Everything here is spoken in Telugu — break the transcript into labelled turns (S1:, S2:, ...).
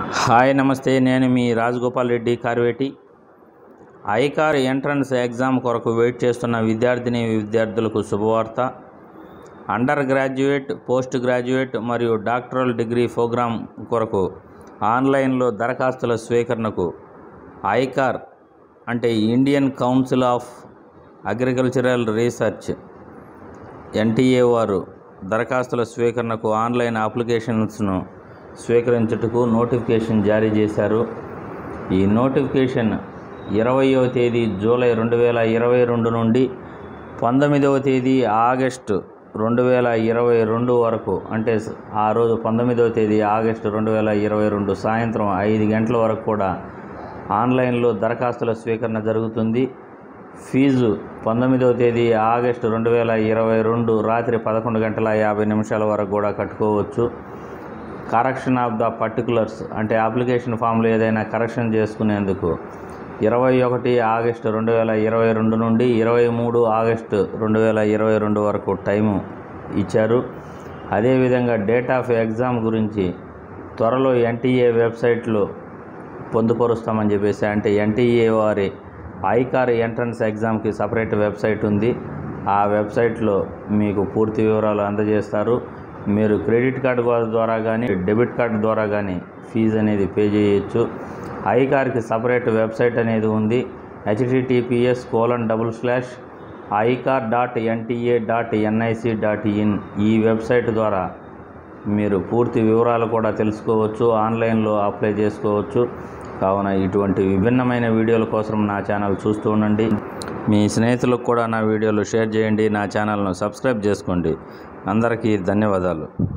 S1: హాయ్ నమస్తే నేను మీ Rajagopal Reddy Karveti ICAR entrance exam కొరకు వెయిట్ చేస్తున్న విద్యార్థిని విద్యార్థులకు శుభవార్త అండర్ గ్రాడ్యుయేట్ పోస్ట్ గ్రాడ్యుయేట్ మరియు డాక్టరల్ డిగ్రీ ప్రోగ్రాం కొరకు ఆన్లైన్లో దరఖాస్తుల స్వీకరణకు ఐకార్ అంటే Indian council of agricultural research NTA వారు దరఖాస్తుల స్వీకరణకు ఆన్లైన్ అప్లికేషన్స్ను స్వీకరించుటకు నోటిఫికేషన్ జారీ చేశారు ఈ నోటిఫికేషన్ ఇరవయవ తేదీ జూలై రెండు వేల ఇరవై రెండు నుండి పంతొమ్మిదవ తేదీ ఆగస్టు రెండు వేల ఇరవై రెండు వరకు అంటే స- ఆ రోజు పంతొమ్మిదవ తేదీ ఆగస్టు రెండు వేల ఇరవై రెండు సాయంత్రం ఐదు గంటల వరకు కూడా ఆన్లైన్లో దరఖాస్తుల స్వీకరణ జరుగుతుంది ఫీజు పంతొమ్మిదవ తేదీ ఆగస్టు రెండు వేల ఇరవై రెండు రాత్రి పదకొండు గంటల యాభై నిమిషాల వరకు కూడా కట్టుకోవచ్చు కరెక్షన్ ఆఫ్ ద పర్టికులర్స్ అంటే అప్లికేషన్ ఫామ్లో ఏదైనా కరెక్షన్ చేసుకునేందుకు ఇరవై ఒకటి ఆగస్టు రెండు వేల ఇరవై రెండు నుండి ఇరవై మూడు ఆగస్టు రెండు వేల ఇరవై రెండు వరకు టైము ఇచ్చారు అదేవిధంగా డేట్ ఆఫ్ ఎగ్జామ్ గురించి త్వరలో ఎన్టీఏ వెబ్సైట్లో పొందుపరుస్తామని చెప్పేసి అంటే ఎన్టీఏ వారి ఐకార్ ఎంట్రన్స్ ఎగ్జామ్కి సపరేట్ వెబ్సైట్ ఉంది ఆ వెబ్సైట్లో మీకు పూర్తి వివరాలు అందజేస్తారు మీరు క్రెడిట్ కార్డు ద్వారా కానీ డెబిట్ కార్డు ద్వారా కానీ ఫీజు అనేది పే చేయొచ్చు ఐకార్కి సపరేట్ వెబ్సైట్ అనేది ఉంది HTTPS colon double slash ICAR dot NTA dot NIC dot in ఈ వెబ్సైట్ ద్వారా మీరు పూర్తి వివరాలు కూడా తెలుసుకోవచ్చు ఆన్లైన్లో అప్లై చేసుకోవచ్చు కావున ఇటువంటి విభిన్నమైన వీడియోల కోసం నా ఛానల్ చూస్తూ ఉండండి మీ స్నేహితులకు కూడా నా వీడియోలు షేర్ చేయండి నా ఛానల్ను సబ్స్క్రైబ్ చేసుకోండి అందరికీ ధన్యవాదాలు